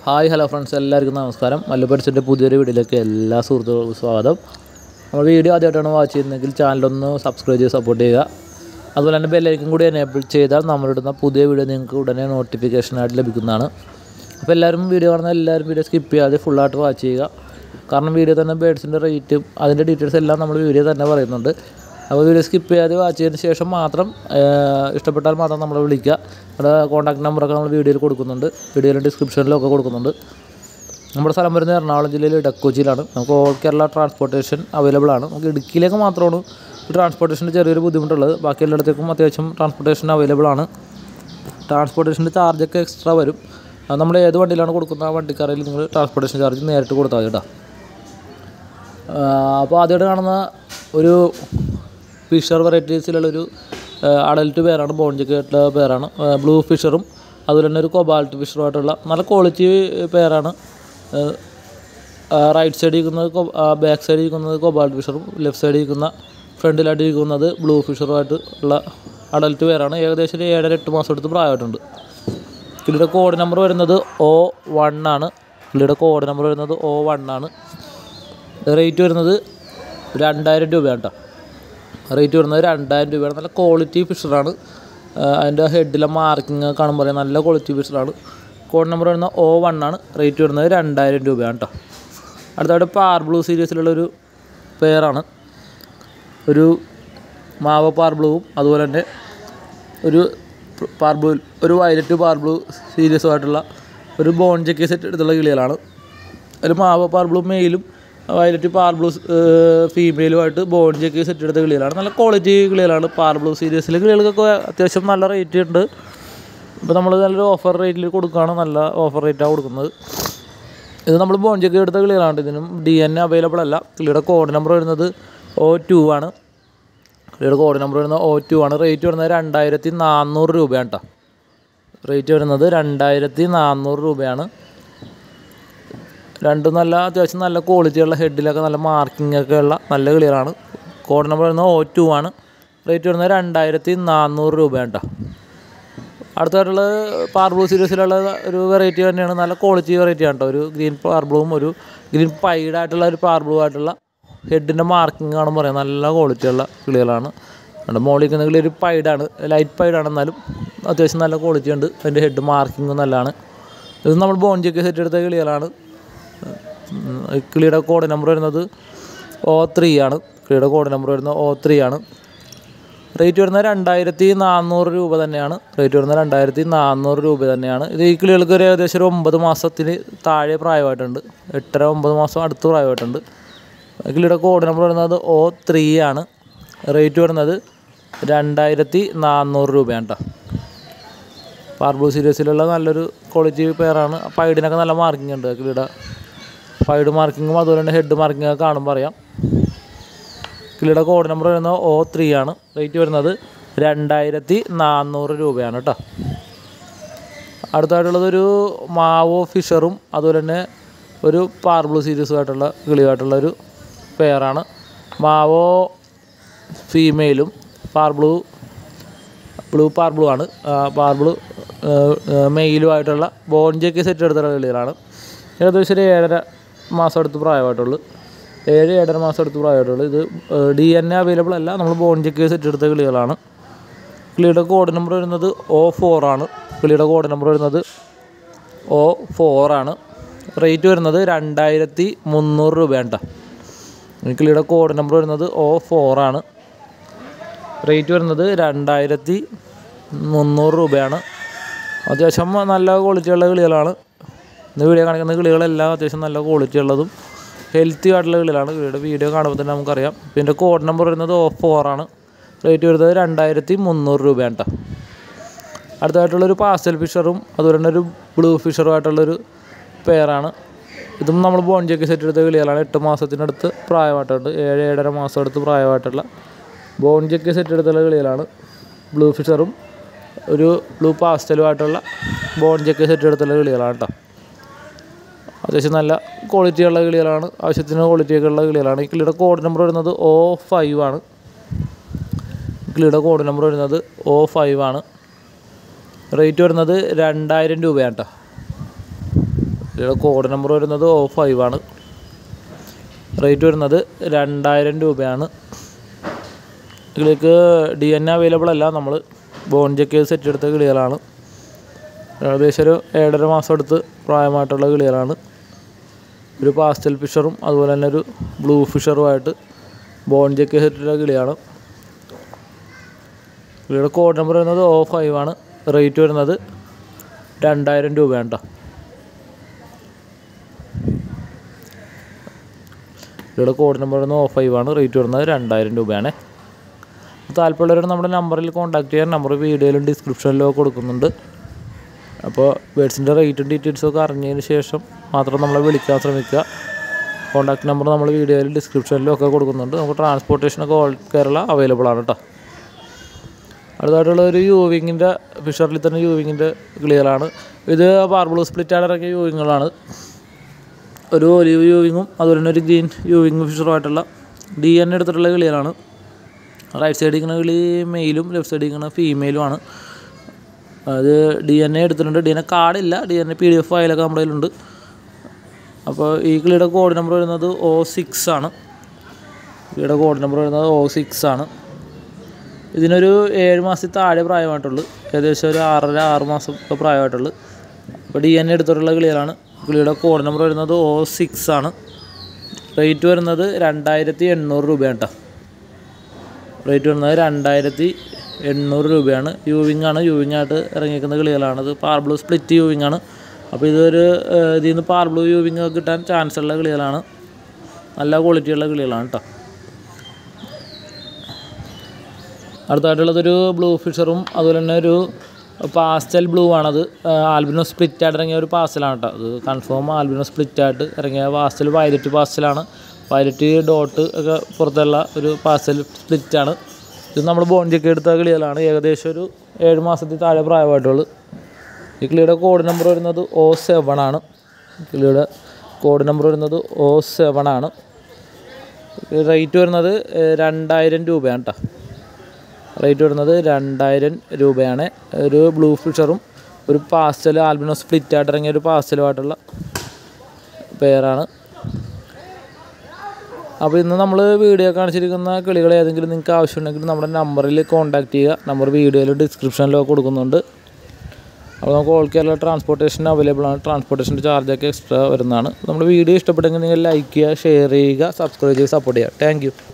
hi hello friends എല്ലാവർക്കും നമസ്കാരം മല്ലുപടിച്ചിൻ്റെ പുതിയൊരു വീഡിയോയിലേക്ക് എല്ലാ സുഹൃത്തുക്കൾക്കും സ്വാഗതം നമ്മൾ വീഡിയോ ആദ്യമായിട്ടാണ് വാച്ച് ചെയ്യുന്നതെങ്കിൽ ചാനലൊന്ന് സബ്സ്ക്രൈബ് ചെയ്ത് സപ്പോർട്ട് ചെയ്യുക അതുപോലെ തന്നെ ബെല്ലൈക്കും കൂടി എനേബിൾ ചെയ്താൽ നമ്മളിടുന്ന പുതിയ വീഡിയോ നിങ്ങൾക്ക് ഉടനെ നോട്ടിഫിക്കേഷനായിട്ട് ലഭിക്കുന്നതാണ് അപ്പോൾ എല്ലാവരും വീഡിയോ കാണുന്ന എല്ലാവരും വീഡിയോ സ്കിപ്പ് ചെയ്യാതെ ഫുള്ളായിട്ട് വാച്ച് ചെയ്യുക കാരണം വീഡിയോ തന്നെ ബേഡ്സിൻ്റെ റേറ്റും അതിൻ്റെ ഡീറ്റെയിൽസ് എല്ലാം നമ്മൾ വീഡിയോ തന്നെ പറയുന്നുണ്ട് അപ്പോൾ വീഡിയോ സ്കിപ്പ് ചെയ്യാതെ വാച്ച് ചെയ്തതിന് ശേഷം മാത്രം ഏഹ്, ഇഷ്ടപ്പെട്ടാൽ മാത്രം നമ്മളെ വിളിക്കുക നമ്മുടെ കോൺടാക്ട് നമ്പറൊക്കെ നമ്മൾ വീഡിയോയിൽ കൊടുക്കുന്നുണ്ട് വീഡിയോയിലെ ഡിസ്ക്രിപ്ഷനിലൊക്കെ കൊടുക്കുന്നുണ്ട് നമ്മുടെ സ്ഥലം വരുന്നത് എറണാകുളം ജില്ലയിൽ ഇടക്കൊച്ചിയിലാണ് നമുക്ക് ഓൾ കേരള ട്രാൻസ്പോർട്ടേഷൻ അവൈലബിൾ ആണ് നമുക്ക് ഇടുക്കിയിലേക്ക് മാത്രമാണ് ട്രാൻസ്പോർട്ടേഷൻ്റെ ചെറിയൊരു ബുദ്ധിമുട്ടുള്ളത് ബാക്കി എല്ലായിടത്തേക്കും അത്യാവശ്യം ട്രാൻസ്പോർട്ടേഷൻ അവൈലബിൾ ആണ് ട്രാൻസ്പോർട്ടേഷൻ്റെ ചാർജൊക്കെ എക്സ്ട്രാ വരും അത് നമ്മൾ ഏത് വണ്ടിയിലാണ് കൊടുക്കുന്നത് ആ വണ്ടിക്കാരിൽ നിങ്ങൾ ട്രാൻസ്പോർട്ടേഷൻ ചാർജ് നേരിട്ട് കൊടുത്താൽ മതി കേട്ടോ അപ്പോൾ ആദ്യമായിട്ട് കാണുന്ന ഒരു ഫിഷർ വെറൈറ്റീസിലുള്ളൊരു അഡൽട്ട് പേരാണ് ബോൺജൊക്കെ പേരാണ് ബ്ലൂ ഫിഷറും അതുപോലെ തന്നെ ഒരു കൊബാൾട്ട് ഫിഷറുമായിട്ടുള്ള നല്ല ക്വാളിറ്റി പേരാണ് റൈറ്റ് സൈഡിൽ ഇരിക്കുന്നത് ബാക്ക് സൈഡിൽ ഇരിക്കുന്നത് കൊബാൾട്ട് ഫിഷറും ലെഫ്റ്റ് സൈഡിൽ ഇരിക്കുന്ന ഫ്രണ്ടിലായിട്ട് ഇരിക്കുന്നത് ബ്ലൂ ഫിഷറുമായിട്ട് ഉള്ള അഡൽട്ട് പേരാണ് ഏകദേശം ഒരു ഏഴര എട്ട് മാസം എടുത്ത് പ്രായമായിട്ടുണ്ട് കിളിയുടെ കോഡ് നമ്പർ വരുന്നത് ഒ വൺ ആണ് കിളിയുടെ കോഡ് നമ്പർ വരുന്നത് ഒ വൺ ആണ് റേറ്റ് വരുന്നത് രണ്ടായിരം രൂപയാണ് കേട്ടോ റേറ്റ് വരുന്നത് രണ്ടായിരം രൂപയാണ് നല്ല ക്വാളിറ്റി ഫിഷറാണ് അതിൻ്റെ ഹെഡിലെ മാർക്കിങ് കാണുമ്പോൾ അറിയാം നല്ല ക്വാളിറ്റി ഫിഷറാണ് കോഡ് നമ്പർ വരുന്നത് ഒ വൺ ആണ് റേറ്റ് വരുന്നത് രണ്ടായിരം രൂപയാണ് കേട്ടോ അടുത്തായിട്ട് പാർ ബ്ലൂ സീരീസിലുള്ളൊരു പെയറാണ് ഒരു മാവ പാർ ബ്ലൂവും അതുപോലെ തന്നെ ഒരു പാർ ബ്ലൂ ഒരു വയലറ്റ് പാർ ബ്ലൂ സീരീസുമായിട്ടുള്ള ഒരു ബോൺ ജക്കി സെറ്റ് എടുത്തുള്ള കിളികളാണ് ഒരു മാവ പാർ ബ്ലൂ മെയിലും വയലറ്റ് പാർ ബ്ലൂ ഫീമെയിലുമായിട്ട് ബോൺ ജക്കി സെറ്റ് എടുത്ത കിളികളാണ് നല്ല ക്വാളിറ്റി കിളികളാണ് പാർ ബ്ലൂ സീരീസിലെ കിളികൾക്കൊക്കെ അത്യാവശ്യം നല്ല റേറ്റ് ഉണ്ട് ഇപ്പോൾ നമ്മൾ നല്ലൊരു ഓഫർ റേറ്റിൽ കൊടുക്കുകയാണ് നല്ല ഓഫർ റേറ്റാണ് കൊടുക്കുന്നത് ഇത് നമ്മൾ ബോൺ ജക്കി എടുത്ത കിളികളാണ് ഇതിനും ഡി എൻ എ അവൈലബിൾ അല്ല കിളിയുടെ കോഡ് നമ്പർ വരുന്നത് ഒ ടു ആണ് കിളിയുടെ കോഡ് നമ്പർ വരുന്നത് ഒ ടു ആണ് റേറ്റ് വരുന്നത് രണ്ടായിരത്തി നാനൂറ് രൂപയാണ് കേട്ടോ റേറ്റ് വരുന്നത് രണ്ടായിരത്തി നാനൂറ് രൂപയാണ് രണ്ടും നല്ല അത്യാവശ്യം നല്ല ക്വാളിറ്റിയുള്ള ഹെഡിലൊക്കെ നല്ല മാർക്കിംഗ് ഒക്കെ ഉള്ള നല്ല ക്ലിയറാണ് കോഡ് നമ്പർ വരുന്നത് ഒ ടു ആണ് റേറ്റ് വരുന്നത് രണ്ടായിരത്തി നാനൂറ് രൂപയാണ് കേട്ടോ അടുത്തായിട്ടുള്ള പാർബ്ലൂ സീരീസിലുള്ള ഒരു വെറൈറ്റി തന്നെയാണ് നല്ല ക്വാളിറ്റി വെറൈറ്റി ആണ് കേട്ടോ ഒരു ഗ്രീൻ പാർബ്ലൂവും ഒരു ഗ്രീൻ പൈഡ് ആയിട്ടുള്ള ഒരു പാർബ്ലൂ ആയിട്ടുള്ള ഹെഡിൻ്റെ മാർക്കിംഗ് കാണുമ്പോൾ പറയാം നല്ല ക്വാളിറ്റിയുള്ള കിളികളാണ് നമ്മുടെ മോളിൽ നിൽക്കുന്ന കിളി ഒരു പൈഡാണ് ലൈറ്റ് പൈഡാണ് എന്നാലും അത്യാവശ്യം നല്ല ക്വാളിറ്റി ഉണ്ട് അതിൻ്റെ ഹെഡ് മാർക്കിംഗ് നല്ലതാണ് ഇത് നമ്മൾ ബോൺജിയൊക്കെ സെറ്റ് എടുത്ത കിളികളാണ് ഉം, ഈ കിളിയുടെ കോഡ് നമ്പർ വരുന്നത് ഒ ത്രീ ആണ് കിളിയുടെ കോഡ് നമ്പർ വരുന്നത് ഒ ത്രീ ആണ് റേറ്റ് വരുന്നത് രണ്ടായിരത്തി നാനൂറ് രൂപ തന്നെയാണ് റേറ്റ് വരുന്നത് രണ്ടായിരത്തി നാനൂറ് രൂപ തന്നെയാണ് ഇത് ഈ കിളികൾക്ക് ഒരു ഏകദേശം ഒരു ഒമ്പത് മാസത്തിന് താഴെ പ്രായമായിട്ടുണ്ട് എട്ടര ഒമ്പത് മാസം അടുത്ത് പ്രായമായിട്ടുണ്ട് കിളിയുടെ കോഡ് നമ്പർ വരുന്നത് ഒ ത്രീ ആണ് റേറ്റ് വരുന്നത് രണ്ടായിരത്തി നാനൂറ് രൂപയാണ് കേട്ടോ പാർബ്ലൂ സീരീസിലുള്ള നല്ലൊരു ക്വാളിറ്റി പെയറാണ് പൈഡിനൊക്കെ നല്ല മാർക്കിംഗ് ഉണ്ട് കിളിയുടെ പൈഡ് മാർക്കിങ്ങും അതുപോലെ തന്നെ ഹെഡ് മാർക്കിംഗ് ഒക്കെ കാണുമ്പോൾ അറിയാം കിളിയുടെ കോഡ് നമ്പർ വരുന്നത് ഒ ത്രീ ആണ് റേറ്റ് വരുന്നത് രണ്ടായിരത്തി നാനൂറ് രൂപയാണ് കേട്ടോ അടുത്തായിട്ടുള്ളത് ഒരു മാവോ ഫിഷറും അതുപോലെ തന്നെ ഒരു പാർബ്ലൂ സീരീസുമായിട്ടുള്ള കിളിയായിട്ടുള്ള ഒരു പെയറാണ് മാവോ ഫീമെയിലും പാർബ്ലൂ ബ്ലൂ പാർബ്ലൂ ആണ് പാർബ്ലൂ മെയിലുമായിട്ടുള്ള ബോൺജയ്ക്ക് സെറ്റ് എടുത്തുള്ള കിളികളാണ് ഏകദേശം ഒരു ഏഴര മാസം അടുത്ത് പ്രായമായിട്ടുള്ളൂ ഏഴ് ഏഴര മാസം അടുത്ത് പ്രായമായിട്ടുള്ളൂ ഇത് ഡി എൻ എ അവൈലബിൾ അല്ല നമ്മൾ ബോൺജയ്ക്ക് സെറ്റ് എടുത്ത കിളികളാണ് കിളിയുടെ കോഡ് നമ്പർ വരുന്നത് ഒ ഫോർ ആണ് കിളിയുടെ കോഡ് നമ്പർ വരുന്നത് ഒ ഫോർ ആണ് റേറ്റ് വരുന്നത് രണ്ടായിരത്തി മുന്നൂറ് രൂപയാണ് കേട്ടോ ഈ കിളിയുടെ കോഡ് നമ്പർ വരുന്നത് ഒ ഫോർ ആണ് റേറ്റ് വരുന്നത് രണ്ടായിരത്തി മുന്നൂറ് രൂപയാണ് അത്യാവശ്യം നല്ല ക്വാളിറ്റിയുള്ള കിളികളാണ് ഇന്ന് വീഡിയോ കാണിക്കുന്ന കിളികളെല്ലാം അത്യാവശ്യം നല്ല ക്വാളിറ്റി ഉള്ളതും ഹെൽത്തി ആയിട്ടുള്ള കിളികളാണ് കിളിയുടെ വീഡിയോ കാണുമ്പോൾ തന്നെ നമുക്കറിയാം പിന്നെ കോഡ് നമ്പർ വരുന്നത് ഓ ഫോർ ആണ് റേറ്റ് വരുന്നത് രണ്ടായിരത്തി മുന്നൂറ് രൂപയാണ് കേട്ടോ അടുത്തായിട്ടുള്ളൊരു പാസ്റ്റൽ ഫിഷറും അതുപോലെ തന്നെ ഒരു ബ്ലൂ ഫിഷറുമായിട്ടുള്ളൊരു പെയറാണ് ഇതും നമ്മൾ ബോൺജൊക്കെ സെറ്റ് എടുത്ത കിളികളാണ് എട്ട് മാസത്തിനടുത്ത് പ്രായമായിട്ടുണ്ട് ഏഴ് ഏഴര മാസം അടുത്ത് പ്രായമായിട്ടുള്ള ബോൺജൊക്കെ സെറ്റ് എടുത്തുള്ള കിളികളാണ് ബ്ലൂ ഫിഷറും ഒരു ബ്ലൂ പാസ്റ്റലുമായിട്ടുള്ള ബോൺജൊക്കെ സെറ്റ് എടുത്തുള്ള കിളികളാണ് കേട്ടോ അത്യാവശ്യം നല്ല ക്വാളിറ്റിയുള്ള കിളികളാണ് ആവശ്യത്തിന് ക്വാളിറ്റിയൊക്കെ ഉള്ള കിളികളാണ് ഈ കിളിയുടെ കോഡ് നമ്പർ വരുന്നത് ഒ ഫൈവ് ആണ് കിളിയുടെ കോഡ് നമ്പർ വരുന്നത് ഒ ഫൈവ് ആണ് റേറ്റ് വരുന്നത് രണ്ടായിരം രൂപയാണ് കേട്ടോ ഇതിയുടെ കോഡ് നമ്പർ വരുന്നത് ഓ ഫൈവ് ആണ് റേറ്റ് വരുന്നത് രണ്ടായിരം രൂപയാണ് ഇതിലേക്ക് ഡി എൻ അവൈലബിൾ അല്ല നമ്മൾ ബോൺ ചെക്ക് സെറ്റ് എടുത്ത കിളികളാണ് ഏകദേശം ഒരു ഏഴര മാസം എടുത്ത് പ്രായമായിട്ടുള്ള കിളികളാണ് ഒരു പാസ്റ്റൽ ഫിഷറും അതുപോലെ തന്നെ ഒരു ബ്ലൂ ഫിഷറുമായിട്ട് ബോൺ ചെക്ക് സെറ്റിലെ കിളിയാണ് കിളിയുടെ കോഡ് നമ്പർ വരുന്നത് ഓ ഫൈവ് ആണ് റേറ്റ് വരുന്നത് രണ്ടായിരം രൂപയാണ് കേട്ടോ ഇവിടെ കോഡ് നമ്പർ വരുന്നത് ഓ ഫൈവ് ആണ് റേറ്റ് വരുന്നത് രണ്ടായിരം രൂപയാണ് താല്പര്യമുള്ളവർ നമ്മുടെ നമ്പറിൽ കോൺടാക്ട് ചെയ്യാൻ നമ്പർ വീഡിയോയിലും ഡിസ്ക്രിപ്ഷനിലും ഒക്കെ കൊടുക്കുന്നുണ്ട് അപ്പോൾ ബേഡ്സിൻ്റെ റേറ്റും ഡീറ്റെയിൽസും ഒക്കെ അറിഞ്ഞതിന് ശേഷം മാത്രം നമ്മളെ വിളിക്കാൻ ശ്രമിക്കുക കോൺടാക്ട് നമ്പർ നമ്മൾ വീഡിയോയിൽ ഡിസ്ക്രിപ്ഷനിലും ഒക്കെ കൊടുക്കുന്നുണ്ട് നമുക്ക് ട്രാൻസ്പോർട്ടേഷനൊക്കെ ഓൾ കേരള അവൈലബിൾ ആണ് കേട്ടോ അടുത്തായിട്ടുള്ള ഒരു യൂവിങ്ങിൻ്റെ ഫിഷറിൽ തന്നെ യൂവിങ്ങിൻ്റെ കിളികളാണ് ഇത് പാർബിൾ സ്പ്ലിറ്റായിട്ട് ഇറങ്ങിയ യൂവിങ്ങുകളാണ് ഒരു ഒലിവ് യൂവിങ്ങും അതുപോലെ തന്നെ ഒരു ഗ്രീൻ യൂവിങ് ഫിഷറുമായിട്ടുള്ള ഡി എൻ എടുത്തിട്ടുള്ള കിളികളാണ് റൈറ്റ് സൈഡിൽ ഇരിക്കുന്ന കിളി മെയിലും ലെഫ്റ്റ് സൈഡിൽ ഇരിക്കുന്ന ഫീമെയിലുമാണ് അത് ഡി എൻ എ എടുത്തിട്ടുണ്ട് ഡി എൻ എ കാർഡില്ല D N A P D F ഫയലൊക്കെ നമ്മുടെ കയ്യിലുണ്ട് അപ്പോൾ ഈ കിളിയുടെ കോഡ് നമ്പർ വരുന്നത് ഒ സിക്സ് ആണ് കിളിയുടെ കോഡ് നമ്പർ വരുന്നത് ഒ സിക്സ് ആണ് ഇതിനൊരു ഏഴ് മാസത്തിൽ താഴെ പ്രായമായിട്ടുള്ളൂ ഏകദേശം ഒരു ആറര ആറ് മാസം ഒക്കെ പ്രായമായിട്ടുള്ളൂ അപ്പോൾ ഡി എൻ എ എടുത്തിട്ടുള്ള കിളികളാണ് കിളിയുടെ കോഡ് നമ്പർ വരുന്നത് ഒ സിക്സ് ആണ് റേറ്റ് വരുന്നത് രണ്ടായിരത്തി എണ്ണൂറ് രൂപയാണ് കേട്ടോ റേറ്റ് വരുന്നത് രണ്ടായിരത്തി എണ്ണൂറ് രൂപയാണ് യൂവിങ് ആണ് യൂവിങ് ആയിട്ട് ഇറങ്ങിയിരിക്കുന്ന കിളികളാണ് ഇത് പാർബ്ലൂ സ്പ്ലിറ്റ് യൂവിങ് ആണ് അപ്പോൾ ഇതൊരു ഏഹ്, ഇതിൽ നിന്ന് പാർബ്ലൂ യൂവിങ് ഒക്കെ കിട്ടാൻ ചാൻസ് ഉള്ള കിളികളാണ് നല്ല ക്വാളിറ്റിയുള്ള കിളികളാണ് കേട്ടോ അടുത്തായിട്ടുള്ളതൊരു ബ്ലൂ ഫിഷറും അതുപോലെ തന്നെ ഒരു പാസ്റ്റൽ ബ്ലൂ ആണത് ആൽബിനോ സ്പ്ലിറ്റ് ആയിട്ട് ഇറങ്ങിയ ഒരു പാസ്റ്റലാണ് കേട്ടോ അത് കൺഫേം ആൽബിനോ സ്പ്ലിറ്റ് ആയിട്ട് ഇറങ്ങിയ പാസ്റ്റൽ വയലറ്റ് പാസ്റ്റലാണ് വയലറ്റ് ഡോട്ട് ഒക്കെ പുറത്തുള്ള ഒരു പാസ്റ്റൽ സ്പ്ലിറ്റാണ് ഇത് നമ്മൾ ബോണ്ടിയൊക്കെ എടുത്ത കിളികളാണ് ഏകദേശം ഒരു ഏഴ് മാസത്തിൽ താഴെ പ്രായമായിട്ടുള്ളൂ ഈ കിളിയുടെ കോഡ് നമ്പർ വരുന്നത് ഒ സെവൻ ആണ് കിളിയുടെ കോഡ് നമ്പർ വരുന്നത് ഒ സെവൻ ആണ് റേറ്റ് വരുന്നത് ഏഹ്, രണ്ടായിരം രൂപയാണ് കേട്ടോ റേറ്റ് വരുന്നത് രണ്ടായിരം രൂപയാണ് ഒരു ബ്ലൂ ഫിഷറും ഒരു പാസ്റ്റൽ ആൽബിനോ സ്പ്ലിറ്റ് ആയിട്ട് ഇറങ്ങിയ ഒരു പാസ്റ്റലുമായിട്ടുള്ള പെയറാണ് അപ്പോൾ ഇന്ന് നമ്മൾ വീഡിയോ കാണിച്ചിരിക്കുന്ന കിളികൾ ഏതെങ്കിലും നിങ്ങൾക്ക് ആവശ്യമുണ്ടെങ്കിൽ നമ്മുടെ നമ്പറിൽ കോൺടാക്ട് ചെയ്യുക നമ്പർ വീഡിയോയിൽ ഡിസ്ക്രിപ്ഷനിലൊക്കെ കൊടുക്കുന്നുണ്ട് അപ്പോൾ നമുക്ക് ഓൾ കേരള ട്രാൻസ്പോർട്ടേഷൻ അവൈലബിൾ ആണ് ട്രാൻസ്പോർട്ടേഷൻ്റെ ചാർജൊക്കെ എക്സ്ട്രാ വരുന്നതാണ് നമ്മുടെ വീഡിയോ ഇഷ്ടപ്പെട്ടെങ്കിൽ നിങ്ങൾ ലൈക്ക് ചെയ്യുക ഷെയർ ചെയ്യുക സബ്സ്ക്രൈബ് ചെയ്യുക സപ്പോർട്ട് ചെയ്യുക താങ്ക്